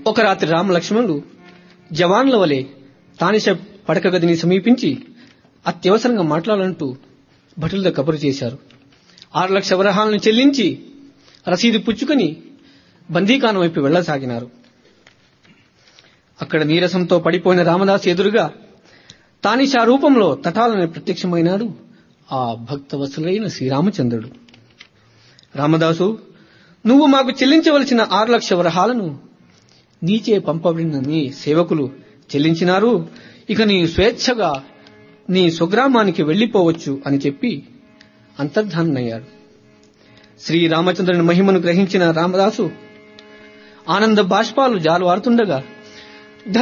ఒక రాత్రి రామ లక్ష్మణుడు జవాన్ల వలె తానిష పడక గదిని సమీపించి అత్యవసరంగా మాట్లాడాలంటూ భటులతో కబురు చేశారు ఆరు లక్ష వరహాలను చెల్లించి రసీదు పుచ్చుకొని బందీకానం వైపు వెళ్లసాగినారు అక్కడ నీరసంతో పడిపోయిన రామదాసు ఎదురుగా తానిషా రూపంలో తటాలని ప్రత్యక్షమైనాడు ఆ భక్తవసులైన శ్రీరామచంద్రుడు రామదాసు నువ్వు మాకు చెల్లించవలసిన ఆరు లక్ష వరహాలను నీచే పంపబడిన నీ సేవకులు చెల్లించినారు ఇక నీ స్వేచ్ఛగా నీ స్వగ్రామానికి వెళ్లిపోవచ్చు అని చెప్పి అంతర్ధానయ్యాడు శ్రీరామచంద్రుని మహిమను గ్రహించిన రామదాసు ఆనంద బాష్పాలు జాలువారుతుండగా